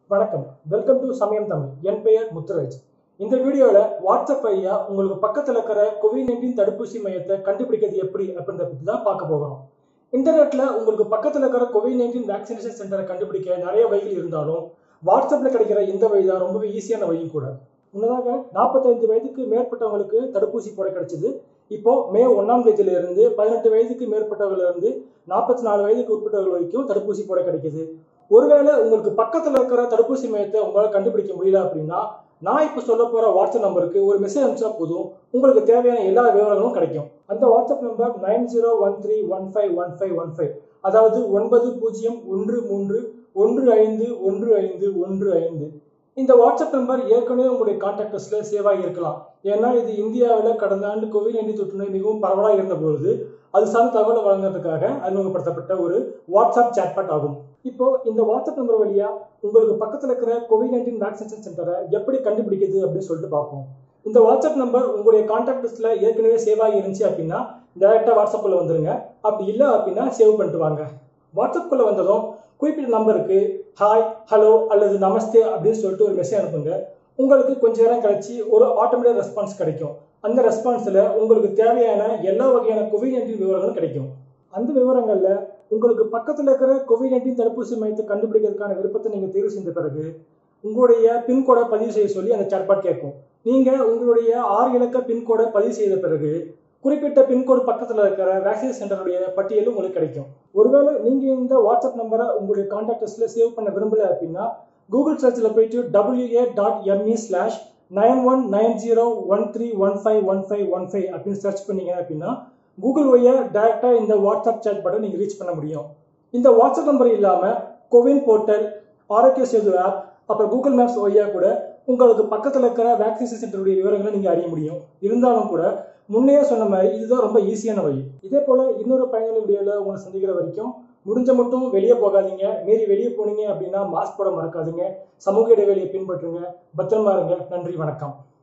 வணக்கம் welcome to சமயம் தமிழ் என் பெயர் முத்துராஜ் இந்த வீடியோவில் வாட்ஸ்அப் வழியா உங்களுக்கு பக்கத்தில் இருக்கிற கோவிட் நைன்டீன் தடுப்பூசி மையத்தை கண்டுபிடிக்கிறது எப்படி அப்படின்றத பற்றி தான் பார்க்க போகிறோம் இன்டர்நெட்டில் உங்களுக்கு பக்கத்தில் இருக்கிற கோவிட் நைன்டீன் வேக்சினேஷன் சென்டரை கண்டுபிடிக்க நிறைய வழிகள் இருந்தாலும் வாட்ஸ்அப்பில் கிடைக்கிற இந்த வழி தான் ரொம்பவே ஈஸியான வழியும் கூட முன்னதாக நாற்பத்தைந்து வயதுக்கு மேற்பட்டவங்களுக்கு தடுப்பூசி போட கிடைச்சது இப்போ மே ஒன்றாம் தேதியில இருந்து பதினெட்டு வயதுக்கு மேற்பட்டவர்கள் இருந்து நாற்பத்தி நாலு வயதுக்கு உட்பட்டவர்கள் வரைக்கும் தடுப்பூசி போட கிடைக்குது ஒருவேளை உங்களுக்கு பக்கத்தில் இருக்கிற தடுப்பூசி மையத்தை உங்களால் கண்டுபிடிக்க முடியல அப்படின்னா நான் இப்போ சொல்ல போகிற வாட்ஸ்அப் நம்பருக்கு ஒரு மெசேஜ் அனுப்பிச்சா போதும் உங்களுக்கு தேவையான எல்லா விவரங்களும் கிடைக்கும் அந்த WhatsApp number nine zero one three one five one five one five அதாவது ஒன்பது பூஜ்ஜியம் ஒன்று மூன்று ஒன்று ஐந்து ஒன்று ஐந்து ஒன்று ஐந்து இந்த வாட்ஸ்அப் நம்பர் ஏற்கனவே உங்களுடைய கான்டாக்ட் லிஸ்ட்டில் சேவ் ஆகி இருக்கலாம் ஏன்னா இது இந்தியாவில் கடந்த ஆண்டு கோவிட் நைன்டீன் தொற்று நோய் மிகவும் பரவலாக இருந்த பொழுது அது சார்ந்த தகவலை வழங்குறதுக்காக அறிமுகப்படுத்தப்பட்ட ஒரு வாட்ஸ்அப் சாட்பாட் ஆகும் இப்போ இந்த வாட்ஸ்அப் நம்பர் வழியா உங்களுக்கு பக்கத்தில் இருக்கிற கோவிட் நைன்டீன் வேக்சினேஷன் சென்டரை எப்படி கண்டுபிடிக்குது அப்படின்னு சொல்லிட்டு பார்ப்போம் இந்த வாட்ஸ்அப் நம்பர் உங்களுடைய கான்டாக்ட் லிஸ்ட்ல ஏற்கனவே சேவ் ஆகி இருந்துச்சு அப்படின்னா டேரெக்டாக வாட்ஸ்அப்பில் வந்துருங்க அப்படி இல்லை அப்படின்னா சேவ் பண்ணிட்டு வாங்க வாட்ஸ்அப்பில் வந்ததும் குறிப்பிட்ட நம்பருக்கு ஹாய் ஹலோ அல்லது நமஸ்தே அப்படின்னு சொல்லிட்டு ஒரு மெசேஜ் அனுப்புங்க உங்களுக்கு கொஞ்ச நேரம் கழிச்சு ஒரு ஆட்டோமேட்டிக் ரெஸ்பான்ஸ் கிடைக்கும் அந்த ரெஸ்பான்ஸில் உங்களுக்கு தேவையான எல்லா வகையான கோவிட் நைன்டீன் விவரங்களும் கிடைக்கும் அந்த விவரங்களில் உங்களுக்கு பக்கத்தில் இருக்கிற கோவிட் நைன்டீன் தடுப்பூசி மையத்தை கண்டுபிடிக்கிறதுக்கான விருப்பத்தை நீங்கள் தேர்வு செஞ்ச பிறகு உங்களுடைய பின்கோடை பதிவு செய்ய சொல்லி அந்த சாட்பாட் கேட்கும் நீங்கள் உங்களுடைய ஆறு இலக்க பின்கோடை பதிவு செய்த பிறகு குறிப்பிட்ட பின்கோடு பக்கத்தில் இருக்கிற வேக்சின் சென்டருடைய பட்டியலும் உங்களுக்கு கிடைக்கும் ஒருவேளை நீங்கள் இந்த வாட்ஸ்அப் நம்பரை உங்களுடைய கான்டாக்ட் லிஸ்ட்டில் சேவ் பண்ண விரும்பல அப்படின்னா கூகுள் சர்ச்சில் போயிட்டு WA dot ME slash nine one nine zero one three one five one five one five அப்படின்னு சர்ச் பண்ணீங்க அப்படின்னா கூகுள் வழியா டேரெக்டாக இந்த வாட்ஸ்அப் சேட் பட்டன் நீங்கள் ரீச் பண்ண முடியும் இந்த வாட்ஸ்அப் நம்பர் இல்லாமல் CoWIN portal Aarogya Setu app அப்புறம் கூகுள் மேப்ஸ் வழியா கூட உங்களுக்கு பக்கத்தில் இருக்கிற வேக்சினேஷன் சென்டருடைய விவரங்களை நீங்கள் அறிய முடியும் இருந்தாலும் கூட முன்னே சொன்ன மாதிரி இதுதான் ரொம்ப ஈஸியான வழி இதே போல் இன்னொரு பயனுள்ள வீடியோவில் உங்களை சந்திக்கிற வரைக்கும் முடிஞ்ச மட்டும் வெளியே போகாதீங்க மீறி வெளியே போனீங்க அப்படின்னா மாஸ்க் போட மறக்காதீங்க சமூக இடைவெளியை பின்பற்றுங்க பத்திரமா இருங்க நன்றி வணக்கம்